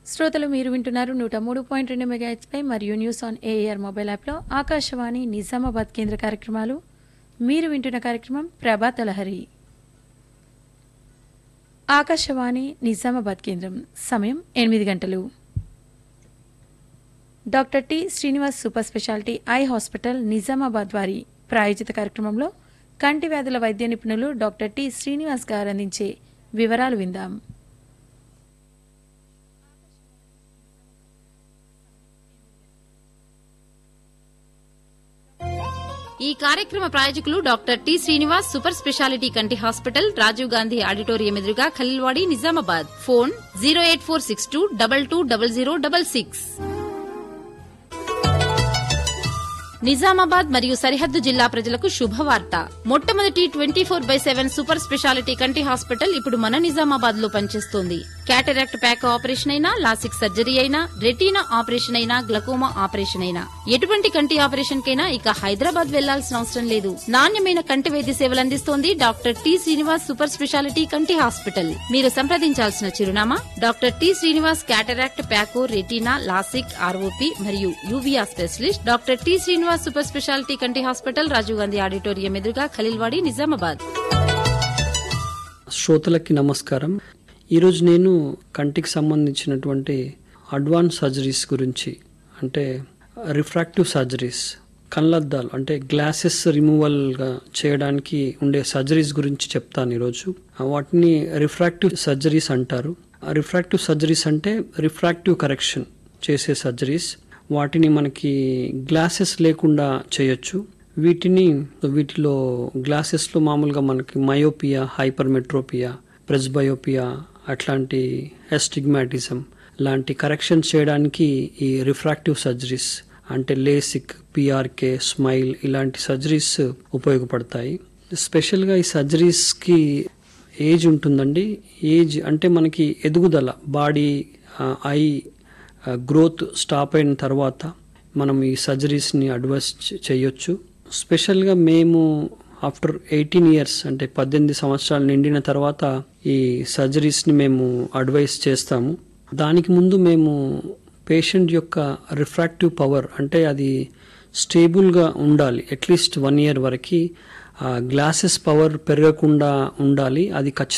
శ్రోతలు మీరు వింటున్నారు నూట మూడు పాయింట్ రెండు మెగాహెచ్పై మరియు న్యూస్ ఆన్ ఏఆర్ మొబైల్ యాప్లో ఆకాశవాణి నిజామాబాద్ కేంద్ర కార్యక్రమాలు మీరు వింటున్న కార్యక్రమం ప్రభాత లహరి ఆకాశవాణి నిజామాబాద్ కేంద్రం సమయం ఎనిమిది గంటలు doctor T Srinivas super speciality eye hospital Nizamabad వారి ప్రాయోజిత కార్యక్రమంలో కంటి వ్యాధుల వైద్య నిపుణులు డాక్టర్ టి శ్రీనివాస్ గారు అందించే వివరాలు విందాం ఈ కార్యక్రమ ప్రాయోజకులు doctor T Srinivas super speciality కంటి హాస్పిటల్ రాజీవ్ గాంధీ ఆడిటోరియం ఎదురుగా Khaleelwadi Nizamabad phone zero eight four six two double two double zero double six Nizamabad మరియు సరిహద్దు జిల్లా ప్రజలకు శుభవార్త మొట్టమొదటి twenty four by seven super speciality కంటి హాస్పిటల్ ఇప్పుడు మన నిజామాబాద్ లో పనిచేస్తోంది క్యాటరాక్ట్ ప్యాక్ ఆపరేషన్ అయినా లాసిక్ సర్జరీ అయినా రెటీనా ఆపరేషన్ అయినా గ్లకోమా ఆపరేషన్ అయినా ఎటువంటి కంటి ఆపరేషన్ కైనా ఇక హైదరాబాద్ వెళ్లాల్సిన అవసరం లేదు నాణ్యమైన కంటి వైద్య సేవలు అందిస్తోంది doctor T Srinivas super speciality కంటి హాస్పిటల్ మీరు సంప్రదించాల్సిన చిరునామా doctor T Srinivas cataract phaco retina LASIK ROP మరియు uvea specialist doctor T Srinivas super speciality కంటి హాస్పిటల్ రాజీవ్ గాంధీ ఆడిటోరియం ఎదురుగా ఖలీల్వాడి నిజామాబాద్ శ్రోతలకి నమస్కారం ఈరోజు నేను కంటికి సంబంధించినటువంటి అడ్వాన్స్ సర్జరీస్ గురించి అంటే రిఫ్రాక్టివ్ సర్జరీస్ కళ్ళద్దాలు అంటే గ్లాసెస్ రిమూవల్గా చేయడానికి ఉండే సర్జరీస్ గురించి చెప్తాను ఈరోజు వాటిని రిఫ్రాక్టివ్ సర్జరీస్ అంటారు రిఫ్రాక్టివ్ సర్జరీస్ అంటే రిఫ్రాక్టివ్ కరెక్షన్ చేసే సర్జరీస్ వాటిని మనకి గ్లాసెస్ లేకుండా చేయొచ్చు వీటిని వీటిలో గ్లాసెస్లో మామూలుగా మనకి మయోపియా హైపర్మెట్రోపియా ప్రెస్బయోపియా అట్లాంటి ఎస్టిగ్మాటిజం లాంటి కరెక్షన్ చేయడానికి ఈ రిఫ్రాక్టివ్ సర్జరీస్ అంటే లేసిక్ పిఆర్కే స్మైల్ ఇలాంటి సర్జరీస్ ఉపయోగపడతాయి స్పెషల్గా ఈ సర్జరీస్కి ఏజ్ ఉంటుందండి ఏజ్ అంటే మనకి ఎదుగుదల బాడీ ఐ గ్రోత్ స్టాప్ అయిన తర్వాత మనం ఈ సర్జరీస్ని అడ్వైస్ చేయొచ్చు స్పెషల్గా మేము ఆఫ్టర్ ఎయిటీన్ ఇయర్స్ అంటే పద్దెనిమిది సంవత్సరాలు నిండిన తర్వాత ఈ సర్జరీస్ని మేము అడ్వైస్ చేస్తాము దానికి ముందు మేము పేషెంట్ యొక్క రిఫ్రాక్టివ్ పవర్ అంటే అది స్టేబుల్గా ఉండాలి అట్లీస్ట్ వన్ ఇయర్ వరకు గ్లాసెస్ పవర్ పెరగకుండా ఉండాలి అది ఖచ్చితంగా